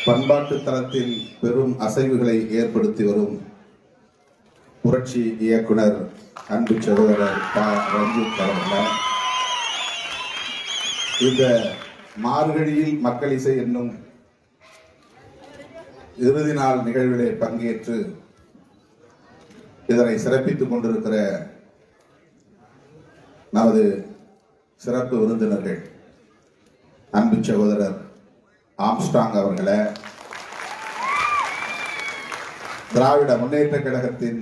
பண்பாட்டு தளத்தில் பெரும் அசைவுகளை ஏற்படுத்தி வரும் புரட்சி இயக்குனர் அன்பு சகோதரர் ப ரஞ்சித் அவர்கள் இந்த மார்கழியில் மக்கள் இசை என்னும் இறுதி நாள் நிகழ்விலே பங்கேற்று இதனை சிறப்பித்துக் கொண்டிருக்கிற நமது சிறப்பு விருந்தினர்கள் அன்பு சகோதரர் ஆம்ஸ்டாங் அவர்களை திராவிட முன்னேற்ற கழகத்தின்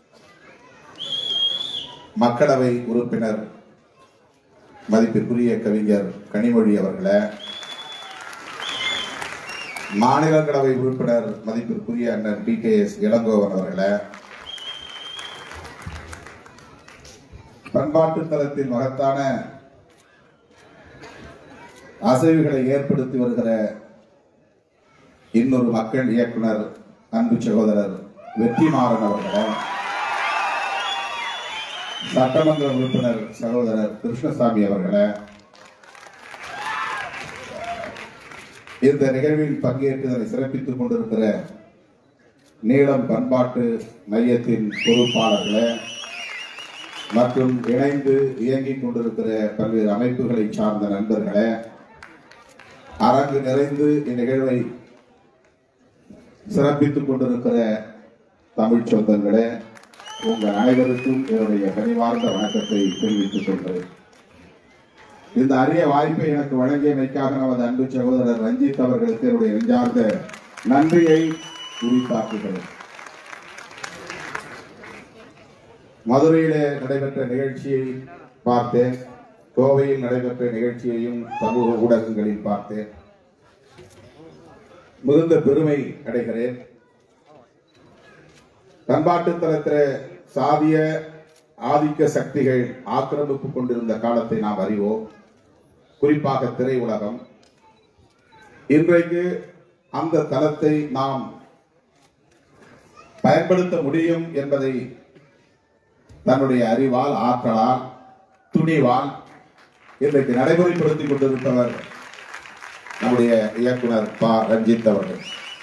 மக்களவை உறுப்பினர் மதிப்பிற்குரிய கவிஞர் கனிமொழி அவர்களை மாநிலங்களவை உறுப்பினர் மதிப்பிற்குரிய அண்ணன் பி கே எஸ் இளங்கோவன் அவர்களை பண்பாட்டு தளத்தில் மகத்தான அசைவுகளை ஏற்படுத்தி வருகிற இன்னொரு மக்கள் இயக்குனர் அன்பு சகோதரர் வெற்றிமாறன் அவர்களை சட்டமன்ற உறுப்பினர் சகோதரர் கிருஷ்ணசாமி அவர்களை இந்த நிகழ்வில் பங்கேற்று இதனை சிறப்பித்துக் கொண்டிருக்கிற நீளம் பண்பாட்டு மையத்தின் பொறுப்பாளர்களை மற்றும் இணைந்து இயங்கிக் கொண்டிருக்கிற பல்வேறு அமைப்புகளை சார்ந்த நண்பர்களை அரங்கு நிறைந்து இந்நிகழ்வை சிறப்பித்துக் கொண்டிருக்கிற தமிழ் சொந்தங்களே உங்கள் அனைவருக்கும் என்னுடைய கனிவார்ந்த வணக்கத்தை தெரிவித்துக் கொள்கிறேன் இந்த அரிய வாய்ப்பை எனக்கு வழங்கியமைக்காக நமது அன்பு சகோதரர் ரஞ்சித் அவர்களுக்கு என்னுடைய நெஞ்சார்ந்த நன்றியை உரித்தாக்குகிறேன் மதுரையிலே நடைபெற்ற நிகழ்ச்சியை பார்த்தேன் கோவையில் நடைபெற்ற நிகழ்ச்சியையும் சமூக ஊடகங்களில் பார்த்தேன் மிகுந்த பெருமை அடைகிறேன் பண்பாட்டு தளத்தில் சாதிய ஆதிக்க சக்திகள் ஆக்கிரமிப்பு கொண்டிருந்த காலத்தை நாம் அறிவோம் குறிப்பாக திரையுலகம் இன்றைக்கு அந்த தளத்தை நாம் பயன்படுத்த முடியும் என்பதை தன்னுடைய அறிவால் ஆற்றலால் துணிவால் இன்றைக்கு நடைமுறைப்படுத்திக் கொண்டிருப்பவர் நம்முடைய இயக்குனர் ப ரஞ்சித் அவர்கள்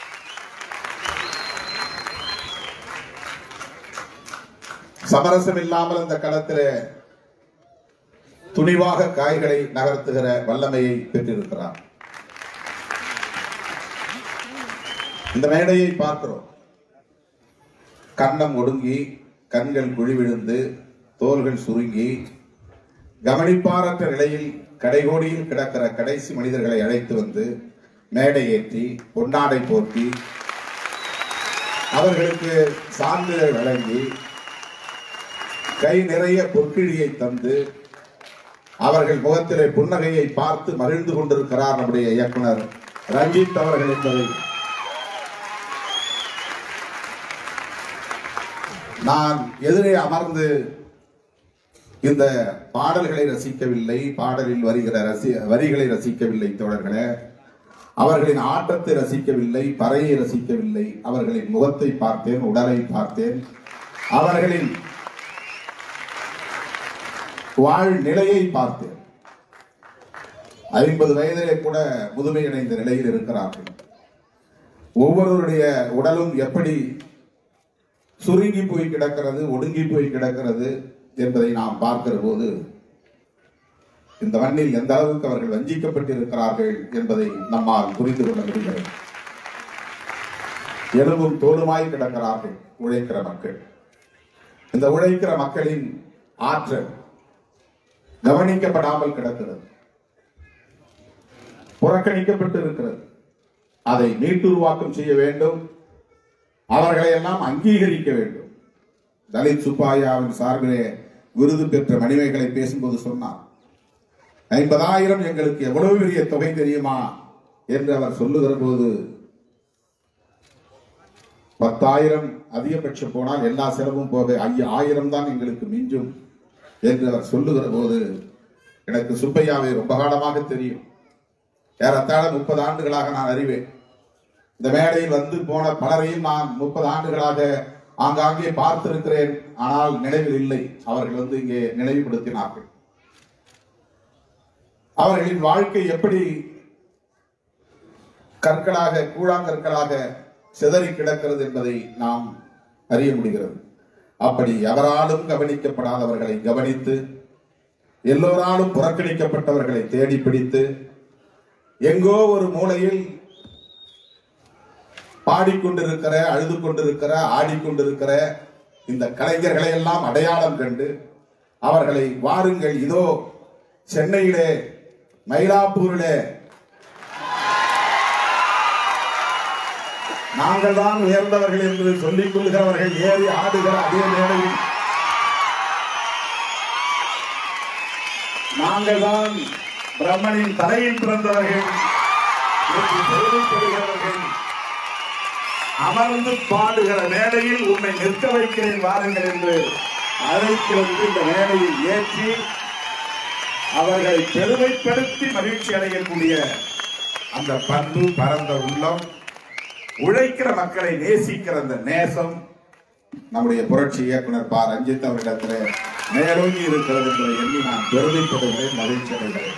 சமரசம் இல்லாமல் அந்த களத்தில் துணிவாக காய்களை நகர்த்துகிற வல்லமையை பெற்றிருக்கிறார் இந்த மேடையை பார்க்கிறோம் கன்னம் ஒடுங்கி கண்கள் குழி விழுந்து தோள்கள் சுருங்கி கவனிப்பாரற்ற நிலையில் கடைகோடியில் கிடக்கிற கடைசி மனிதர்களை அழைத்து வந்து மேடை ஏற்றி பொன்னாடை போர்த்தி அவர்களுக்கு சான்றிதழ் வழங்கி கை நிறைய பொற்கிழியை தந்து அவர்கள் முகத்திலே புன்னகையை பார்த்து மகிழ்ந்து கொண்டிருக்கிறார் நம்முடைய இயக்குனர் ரஞ்சித் அவர்கள் என்பதை நான் எதிரே அமர்ந்து இந்த பாடல்களை ரசிக்கவில்லை பாடலில் வருகிற ரசி வரிகளை ரசிக்கவில்லை தோழர்களே அவர்களின் ஆட்டத்தை ரசிக்கவில்லை பறையை ரசிக்கவில்லை அவர்களின் முகத்தை பார்த்தேன் உடலை பார்த்தேன் அவர்களின் வாழ் நிலையை பார்த்தேன் ஐம்பது வயதிலே கூட முதுமை அடைந்த நிலையில் இருக்கிறார்கள் ஒவ்வொருவருடைய உடலும் எப்படி சுருங்கி போய் கிடக்கிறது ஒடுங்கி போய் கிடக்கிறது என்பதை நாம் பார்க்கிற போது இந்த மண்ணில் எந்த அளவுக்கு அவர்கள் வஞ்சிக்கப்பட்டிருக்கிறார்கள் என்பதை நம்மால் புரிந்து கொள்ள முடிகிறது எலும்பும் தோலுமாய் கிடக்கிறார்கள் உழைக்கிற மக்கள் இந்த உழைக்கிற மக்களின் ஆற்றல் கவனிக்கப்படாமல் கிடக்கிறது புறக்கணிக்கப்பட்டு இருக்கிறது அதை மீட்டுருவாக்கம் செய்ய வேண்டும் அவர்களை எல்லாம் அங்கீகரிக்க வேண்டும் தலித் சுப்பாயாவின் சார்பிலே விருது பெற்ற மணிமைகளை பேசும்போது சொன்னார் ஐம்பதாயிரம் எங்களுக்கு எவ்வளவு பெரிய தொகை தெரியுமா என்று அவர் சொல்லுகிற போது பத்தாயிரம் அதிகபட்சம் போனால் எல்லா செலவும் போக ஐய ஆயிரம் தான் எங்களுக்கு மிஞ்சும் என்று அவர் சொல்லுகிற போது எனக்கு சுப்பையாவை ரொம்ப காலமாக தெரியும் ஏறத்தாழ முப்பது ஆண்டுகளாக நான் அறிவேன் இந்த மேடையில் வந்து போன பலரையும் நான் முப்பது ஆண்டுகளாக ஆங்காங்கே பார்த்திருக்கிறேன் ஆனால் நினைவில் இல்லை அவர்கள் வந்து இங்கே நினைவுபடுத்தினார்கள் அவர்களின் வாழ்க்கை எப்படி கற்களாக கூழாங்கற்களாக சிதறி கிடக்கிறது என்பதை நாம் அறிய முடிகிறது அப்படி எவராலும் கவனிக்கப்படாதவர்களை கவனித்து எல்லோராலும் புறக்கணிக்கப்பட்டவர்களை தேடி பிடித்து எங்கோ ஒரு மூலையில் பாடிக்கொண்டிருக்கிற அழுது கொண்டிருக்கிற ஆடிக்கொண்டிருக்கிற இந்த கலைஞர்களை எல்லாம் அடையாளம் கண்டு அவர்களை வாருங்கள் இதோ சென்னையிலே மயிலாப்பூரிலே நாங்கள் தான் உயர்ந்தவர்கள் என்று சொல்லிக் கொள்கிறவர்கள் ஏறி ஆடுகிற அதே மேடையில் நாங்கள் தான் பிரம்மனின் தலையில் பிறந்தவர்கள் என்று பெருமைப்படுகிறவர்கள் அமர்ந்து பாடுகிற மேடையில் உன்னை நிற்க வைக்கிறேன் வாருங்கள் என்று அழைத்து வந்து இந்த மேடையில் ஏற்றி அவர்களை பெருமைப்படுத்தி மகிழ்ச்சி அடையக்கூடிய அந்த பண்பு பரந்த உள்ளம் உழைக்கிற மக்களை நேசிக்கிற அந்த நேசம் நம்முடைய புரட்சி இயக்குனர் பா ரஞ்சித் அவரிடத்திலே மேலோங்கி இருக்கிறது என்பதை எண்ணி நான் பெருமைப்படுகிறேன் மகிழ்ச்சி அடைகிறேன்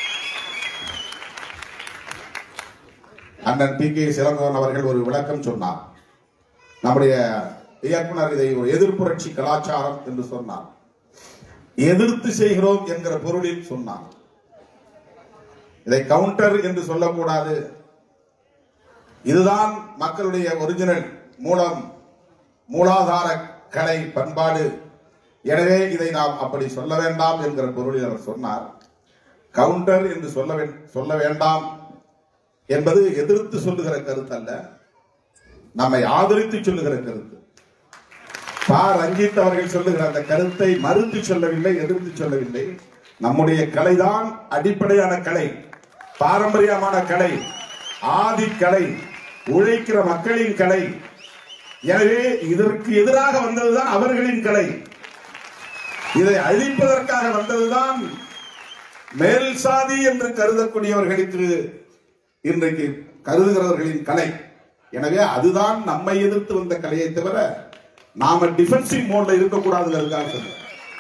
அண்ணன் பி கே சிலங்கோன் அவர்கள் ஒரு விளக்கம் சொன்னார் நம்முடைய இயக்குனர் இதை ஒரு எதிர்ப்புரட்சி கலாச்சாரம் என்று சொன்னார் எதிர்த்து செய்கிறோம் என்கிற பொருளில் சொன்னார் இதை கவுண்டர் என்று சொல்லக்கூடாது இதுதான் மக்களுடைய ஒரிஜினல் மூலம் மூலாதார கலை பண்பாடு எனவே இதை நாம் அப்படி சொல்ல வேண்டாம் என்கிற பொருளில் அவர் சொன்னார் கவுண்டர் என்று சொல்ல வே- சொல்ல வேண்டாம் என்பது எதிர்த்து சொல்லுகிற கருத்து அல்ல நம்மை ஆதரித்து சொல்லுகிற கருத்து பா ரஞ்சித் அவர்கள் சொல்லுகிற அந்த கருத்தை மறுத்து சொல்லவில்லை எதிர்த்து சொல்லவில்லை நம்முடைய கலைதான் அடிப்படையான கலை பாரம்பரியமான கலை ஆதி கலை உழைக்கிற மக்களின் கலை எனவே இதற்கு எதிராக வந்ததுதான் அவர்களின் கலை இதை அழிப்பதற்காக வந்ததுதான் மேல் சாதி என்று கருதக்கூடியவர்களுக்கு இன்றைக்கு கருதுகிறவர்களின் கலை எனவே அதுதான் நம்மை எதிர்த்து வந்த கலையை தவிர நாம டிஃபென்சிவ் மோட்ல இருக்கக்கூடாதுங்கிறதுக்காக சொல்றேன்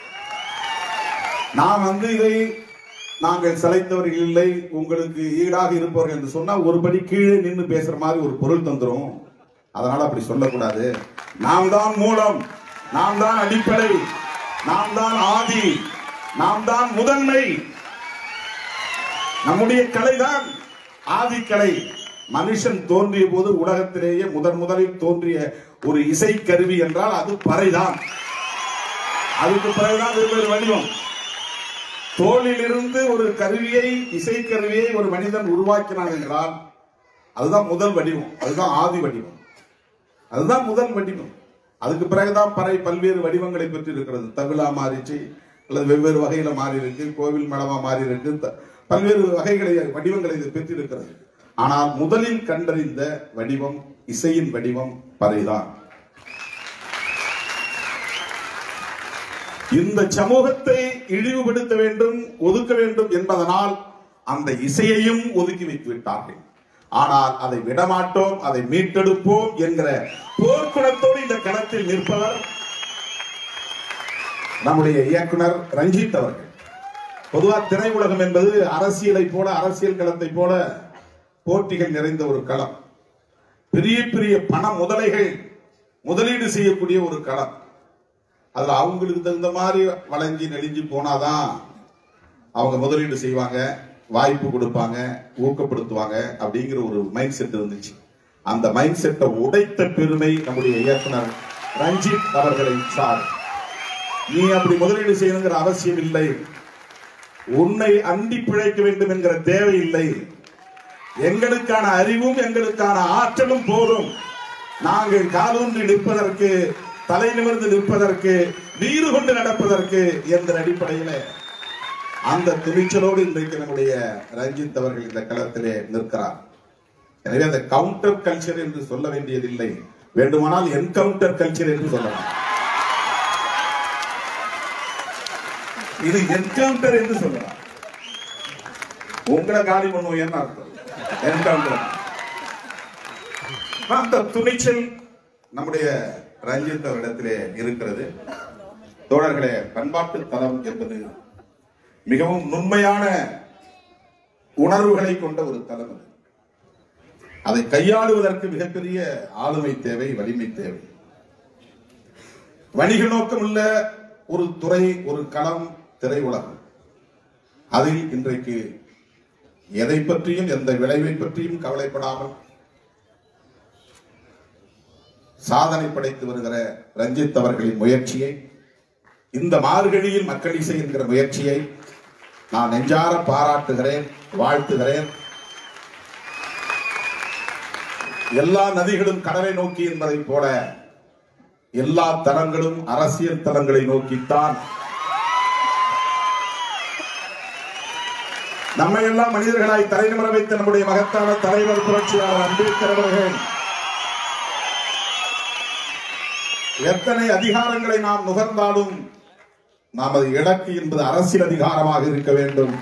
நாம் வந்து இதை நாங்கள் சிலைத்தவர்கள் இல்லை உங்களுக்கு ஈடாக இருப்பவர்கள் என்று சொன்னா ஒருபடி கீழே நின்று பேசுற மாதிரி ஒரு பொருள் தந்துரும் அதனால அப்படி சொல்லக்கூடாது நாம் தான் மூலம் நாம் தான் அடிப்படை நாம் தான் ஆதி நாம் தான் முதன்மை நம்முடைய கலைதான் ஆதிக்கலை மனுஷன் தோன்றிய போது உலகத்திலேயே முதன் முதலில் தோன்றிய ஒரு இசை கருவி என்றால் அது பறைதான் அதுக்கு பிறகுதான் வெவ்வேறு வடிவம் தோளிலிருந்து ஒரு கருவியை இசை கருவியை ஒரு மனிதன் உருவாக்கினான் என்றால் அதுதான் முதல் வடிவம் அதுதான் ஆதி வடிவம் அதுதான் முதல் வடிவம் அதுக்கு பிறகுதான் பறை பல்வேறு வடிவங்களை பெற்று இருக்கிறது தவிழா மாறிச்சு அல்லது வெவ்வேறு வகையில மாறி இருக்கு கோவில் மடமா மாறி இருக்கு த- பல்வேறு வகைகளை வடிவங்களை இது பெற்றிருக்கிறது ஆனால் முதலில் கண்டறிந்த வடிவம் இசையின் வடிவம் பறைதான் இந்த சமூகத்தை இழிவுபடுத்த வேண்டும் ஒதுக்க வேண்டும் என்பதனால் அந்த இசையையும் ஒதுக்கி வைத்து விட்டார்கள் ஆனால் அதை விடமாட்டோம் அதை மீட்டெடுப்போம் என்கிற போர்க்குணத்தோடு இந்த களத்தில் நிற்பவர் நம்முடைய இயக்குனர் ரஞ்சித் அவர்கள் பொதுவா திரையுலகம் என்பது அரசியலை போல அரசியல் களத்தை போல போட்டிகள் நிறைந்த ஒரு களம் பெரிய பெரிய பண முதலைகள் முதலீடு செய்யக்கூடிய ஒரு களம் அதுல அவங்களுக்கு தகுந்த மாதிரி வளைஞ்சி நெளிஞ்சு போனாதான் அவங்க முதலீடு செய்வாங்க வாய்ப்பு கொடுப்பாங்க ஊக்கப்படுத்துவாங்க அப்படிங்கிற ஒரு மைண்ட் செட் இருந்துச்சு அந்த மைண்ட் செட்டை உடைத்த பெருமை நம்முடைய இயக்குனர் ரஞ்சித் அவர்களை சார் நீ அப்படி முதலீடு செய்யணுங்கிற அவசியம் இல்லை உன்னை அண்டி பிழைக்க வேண்டும் என்கிற தேவை இல்லை எங்களுக்கான அறிவும் எங்களுக்கான ஆற்றலும் போதும் நாங்கள் காலூன்றி நிற்பதற்கு தலை நிமிர்ந்து நிற்பதற்கு வீறு கொண்டு நடப்பதற்கு என்ற அடிப்படையில அந்த துணிச்சலோடு இன்றைக்கு நம்முடைய ரஞ்சித் அவர்கள் இந்த களத்திலே நிற்கிறார் எனவே அந்த கவுண்டர் கல்ச்சர் என்று சொல்ல வேண்டியதில்லை வேண்டுமானால் என்கவுண்டர் கல்ச்சர் என்று சொல்லலாம் இது என்கவுண்டர் என்று சொல்லலாம் உங்களை காலி பண்ணுவோம் என்ன அர்த்தம் என்கவுண்டர் அந்த துணிச்சல் நம்முடைய ரஞ்சித் அவரிடத்திலே இருக்கிறது தோழர்களே பண்பாட்டு தளம் என்பது மிகவும் நுண்மையான உணர்வுகளை கொண்ட ஒரு தலம் அது அதை கையாளுவதற்கு மிகப்பெரிய ஆளுமை தேவை வலிமை தேவை வணிக நோக்கம் உள்ள ஒரு துறை ஒரு களம் திரையுலகம் அதில் இன்றைக்கு எதை பற்றியும் எந்த விளைவை பற்றியும் கவலைப்படாமல் சாதனை படைத்து வருகிற ரஞ்சித் அவர்களின் முயற்சியை இந்த மார்கழியில் மக்கள் இசை என்கிற முயற்சியை நான் நெஞ்சார பாராட்டுகிறேன் வாழ்த்துகிறேன் எல்லா நதிகளும் கடலை நோக்கி என்பதைப் போல எல்லா தலங்களும் அரசியல் தலங்களை நோக்கித்தான் நம்மை எல்லாம் மனிதர்களாய் தலைநிமிர வைத்த நம்முடைய மகத்தான தலைவர் புரட்சியாளர் அம்பேத்கர் அவர்கள் எத்தனை அதிகாரங்களை நாம் நுகர்ந்தாலும் நமது இலக்கு என்பது அரசியல் அதிகாரமாக இருக்க வேண்டும்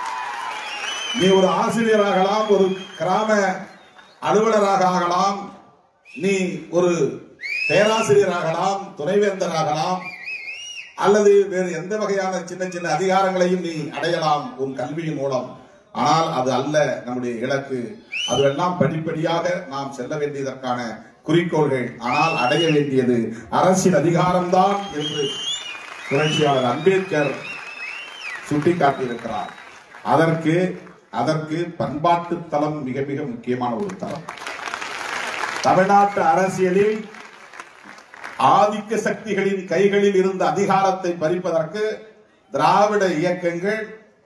நீ ஒரு ஆசிரியராகலாம் ஒரு கிராம அலுவலராக ஆகலாம் நீ ஒரு பேராசிரியராகலாம் துணைவேந்தராகலாம் அல்லது வேறு எந்த வகையான சின்ன சின்ன அதிகாரங்களையும் நீ அடையலாம் உன் கல்வியின் மூலம் ஆனால் அது அல்ல நம்முடைய இலக்கு அதுவெல்லாம் படிப்படியாக நாம் செல்ல வேண்டியதற்கான குறிக்கோள்கள் ஆனால் அடைய வேண்டியது அரசியல் அதிகாரம்தான் என்று புரட்சியாளர் அம்பேத்கர் சுட்டிக்காட்டியிருக்கிறார் அதற்கு அதற்கு பண்பாட்டு தளம் மிக மிக முக்கியமான ஒரு தளம் தமிழ்நாட்டு அரசியலில் ஆதிக்க சக்திகளின் கைகளில் இருந்த அதிகாரத்தை பறிப்பதற்கு திராவிட இயக்கங்கள்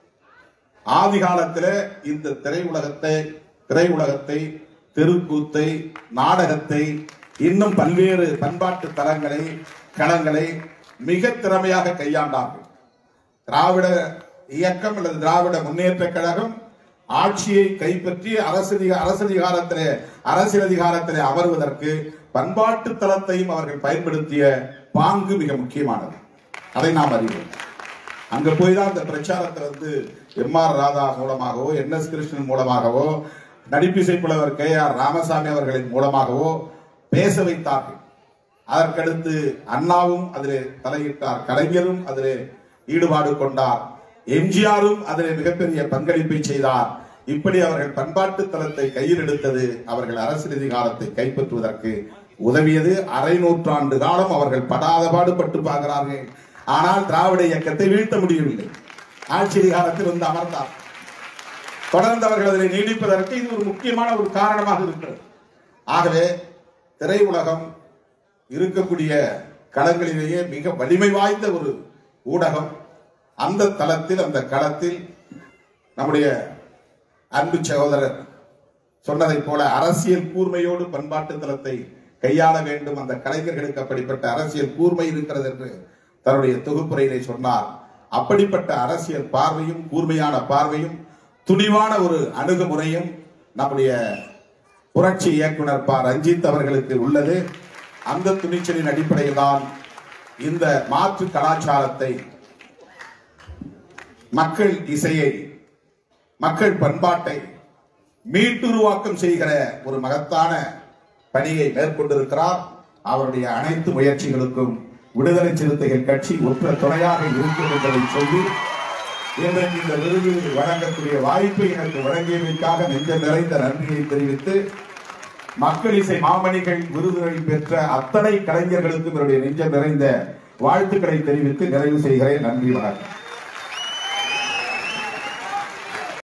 ஆதி காலத்தில் இந்த திரையுலகத்தை திரையுலகத்தை தெருக்கூத்தை நாடகத்தை இன்னும் பல்வேறு பண்பாட்டு தலங்களை களங்களை மிக திறமையாக கையாண்டார்கள் திராவிட இயக்கம் அல்லது திராவிட முன்னேற்ற கழகம் ஆட்சியை கைப்பற்றி அரசு அரசதிகாரத்திலே அரசியல் அதிகாரத்திலே அமர்வதற்கு பண்பாட்டு தளத்தையும் அவர்கள் பயன்படுத்திய பாங்கு மிக முக்கியமானது அதை நாம் அறிவோம் அங்க போய் தான் அந்த பிரச்சாரத்தை வந்து எம் ஆர் ராதா மூலமாகவோ என் எஸ் கிருஷ்ணன் மூலமாகவோ நடிப்பிசை புலவர் கே ஆர் ராமசாமி அவர்களின் மூலமாகவோ பேச வைத்தார்கள் அதற்கடுத்து அண்ணாவும் அதிலே தலையிட்டார் கலைஞரும் அதிலே ஈடுபாடு கொண்டார் எம்ஜிஆரும் அதிலே மிகப்பெரிய பங்களிப்பை செய்தார் இப்படி அவர்கள் பண்பாட்டு தளத்தை கையில் எடுத்தது அவர்கள் அரசியல் அதிகாரத்தை கைப்பற்றுவதற்கு உதவியது அரை நூற்றாண்டு காலம் அவர்கள் படாத பாடுபட்டு பார்க்கிறார்கள் ஆனால் திராவிட இயக்கத்தை வீழ்த்த முடியவில்லை ஆட்சி அதிகாரத்தில் வந்து அமர்ந்தார் தொடர்ந்து அவர்கள் அதில் நீடிப்பதற்கு இது ஒரு முக்கியமான ஒரு காரணமாக இருக்கிறது ஆகவே திரையுலகம் இருக்கக்கூடிய களங்களிலேயே மிக வலிமை வாய்ந்த ஒரு ஊடகம் அந்த தளத்தில் அந்த களத்தில் நம்முடைய அன்பு சகோதரர் சொன்னதைப் போல அரசியல் கூர்மையோடு பண்பாட்டு தளத்தை கையாள வேண்டும் அந்த கலைஞர்களுக்கு அப்படிப்பட்ட அரசியல் கூர்மை இருக்கிறது என்று தன்னுடைய தொகுப்புரையிலே சொன்னார் அப்படிப்பட்ட அரசியல் பார்வையும் கூர்மையான பார்வையும் துணிவான ஒரு அணுகுமுறையும் நம்முடைய புரட்சி இயக்குனர் ப ரஞ்சித் அவர்களுக்கு உள்ளது அந்த துணிச்சலின் அடிப்படையில் தான் இந்த மாற்று கலாச்சாரத்தை மக்கள் இசையை மக்கள் பண்பாட்டை மீட்டுருவாக்கம் செய்கிற ஒரு மகத்தான பணியை மேற்கொண்டிருக்கிறார் அவருடைய அனைத்து முயற்சிகளுக்கும் விடுதலை சிறுத்தைகள் கட்சி ஒற்ற துணையாக இருக்கும் என்பதை சொல்லி இன்றைக்கு இந்த விருது வழங்கக்கூடிய வாய்ப்பை எனக்கு வழங்கியதற்காக நெஞ்ச நிறைந்த நன்றியை தெரிவித்து மக்கள் இசை மாமணிகள் விருதுகளை பெற்ற அத்தனை கலைஞர்களுக்கும் என்னுடைய நெஞ்சம் நிறைந்த வாழ்த்துக்களை தெரிவித்து நிறைவு செய்கிறேன் நன்றி வணக்கம்